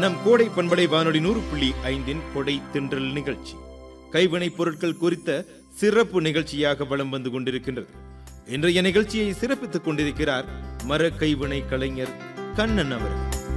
நம் கோடை பண்பலை வானொலி நூறு புள்ளி ஐந்தின் கொடை தின்றல் நிகழ்ச்சி கைவினைப் பொருட்கள் குறித்த சிறப்பு நிகழ்ச்சியாக வலம் வந்து கொண்டிருக்கின்றது இன்றைய நிகழ்ச்சியை சிறப்பித்துக் கொண்டிருக்கிறார் மர கைவினை கலைஞர் கண்ணன் அவர்கள்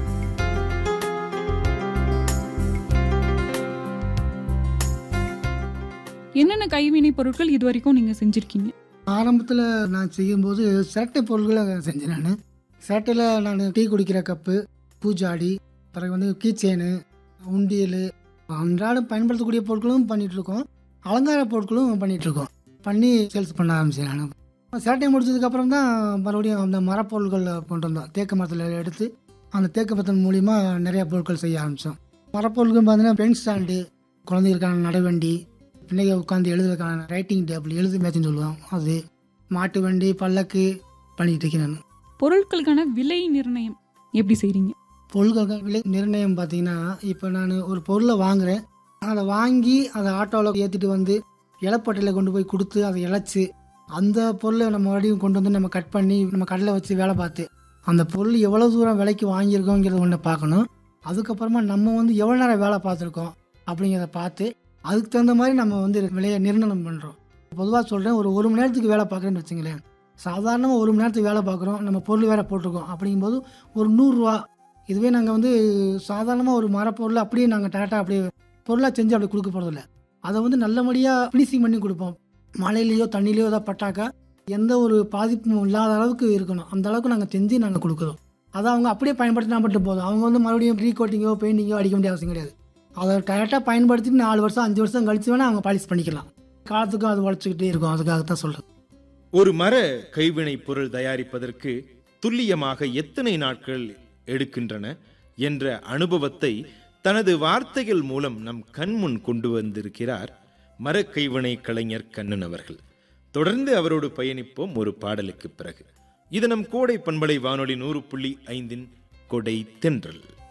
என்னென்ன கைவினை பொருட்கள் இது வரைக்கும் நீங்க செஞ்சிருக்கீங்க ஆரம்பத்தில் நான் செய்யும்போது சிரட்டை பொருள்களை செஞ்சேன் நான் சிரட்டையில் நான் டீ குடிக்கிற கப்பு பூஜாடி பிறகு வந்து கீச்செயின் உண்டியல் அன்றாடம் பயன்படுத்தக்கூடிய பொருட்களும் பண்ணிட்டு இருக்கோம் அலங்கார பொருட்களும் பண்ணிட்டு இருக்கோம் பண்ணி சேல்ஸ் பண்ண ஆரம்பிச்சேன் நான் சிரட்டை முடிச்சதுக்கப்புறம் தான் மறுபடியும் அந்த மரப்பொருட்கள் கொண்டு வந்தோம் தேக்கு மரத்தில் எடுத்து அந்த தேக்கு மரத்தின் மூலிமா நிறைய பொருட்கள் செய்ய ஆரம்பித்தோம் மரப்பொருட்கள் பார்த்தீங்கன்னா பென் ஸ்டாண்டு குழந்தைகளுக்கான நடவண்டி பிள்ளைங்க உட்காந்து எழுதுறதுக்கான ரைட்டிங் டேபிள் எழுது மேட்ச்னு சொல்லுவோம் அது மாட்டு வண்டி பல்லக்கு பண்ணிட்டு இருக்கேன் நான் பொருட்களுக்கான விலை நிர்ணயம் எப்படி செய்றீங்க பொருட்களுக்கு விலை நிர்ணயம் பார்த்தீங்கன்னா இப்போ நான் ஒரு பொருளை வாங்குறேன் அதை வாங்கி அதை ஆட்டோவில் ஏற்றிட்டு வந்து இலப்பட்டையில் கொண்டு போய் கொடுத்து அதை இழைச்சி அந்த பொருளை நம்ம மறுபடியும் கொண்டு வந்து நம்ம கட் பண்ணி நம்ம கடையில் வச்சு வேலை பார்த்து அந்த பொருள் எவ்வளோ தூரம் விலைக்கு வாங்கியிருக்கோங்கிறத ஒன்று பார்க்கணும் அதுக்கப்புறமா நம்ம வந்து எவ்வளோ நேரம் வேலை பார்த்துருக்கோம் அப்படிங்கிறத பார்த்து அதுக்கு தகுந்த மாதிரி நம்ம வந்து விலையை நிர்ணயம் பண்ணுறோம் பொதுவாக சொல்கிறேன் ஒரு ஒரு மணி நேரத்துக்கு வேலை பார்க்குறேன்னு வச்சுங்களேன் சாதாரணமாக ஒரு மணி நேரத்துக்கு வேலை பார்க்குறோம் நம்ம பொருள் வேற போட்டிருக்கோம் அப்படிங்கும்போது ஒரு நூறுரூவா இதுவே நாங்கள் வந்து சாதாரணமாக ஒரு மரப்பொருள் அப்படியே நாங்கள் டேரெக்டாக அப்படியே பொருளாக செஞ்சு அப்படி கொடுக்க போகிறதில்ல அதை வந்து நல்லபடியாக ஃபினிஷிங் பண்ணி கொடுப்போம் மழையிலையோ தண்ணியிலையோ ஏதாவது பட்டாக்கா எந்த ஒரு பாதிப்பும் இல்லாத அளவுக்கு இருக்கணும் அந்த அளவுக்கு நாங்கள் செஞ்சு நாங்கள் கொடுக்குறோம் அதை அவங்க அப்படியே பயன்படுத்தினா மட்டும் போதும் அவங்க வந்து மறுபடியும் ரீகோட்டிங்கோ பெயிண்டிங்கோ அடிக்க வேண்டிய அவசியம் கிடையாது அதை கரெக்டாக பயன்படுத்திட்டு நாலு வருஷம் அஞ்சு வருஷம் கழிச்சு வேணால் அவங்க பாலிஷ் பண்ணிக்கலாம் காலத்துக்கும் அது உழைச்சிக்கிட்டே இருக்கும் அதுக்காக தான் சொல்கிறேன் ஒரு மர கைவினை பொருள் தயாரிப்பதற்கு துல்லியமாக எத்தனை நாட்கள் எடுக்கின்றன என்ற அனுபவத்தை தனது வார்த்தைகள் மூலம் நம் கண்முன் கொண்டு வந்திருக்கிறார் மர கைவினை கலைஞர் கண்ணன் அவர்கள் தொடர்ந்து அவரோடு பயணிப்போம் ஒரு பாடலுக்கு பிறகு இது நம் கோடை பண்பலை வானொலி நூறு புள்ளி ஐந்தின் கொடை தென்றல்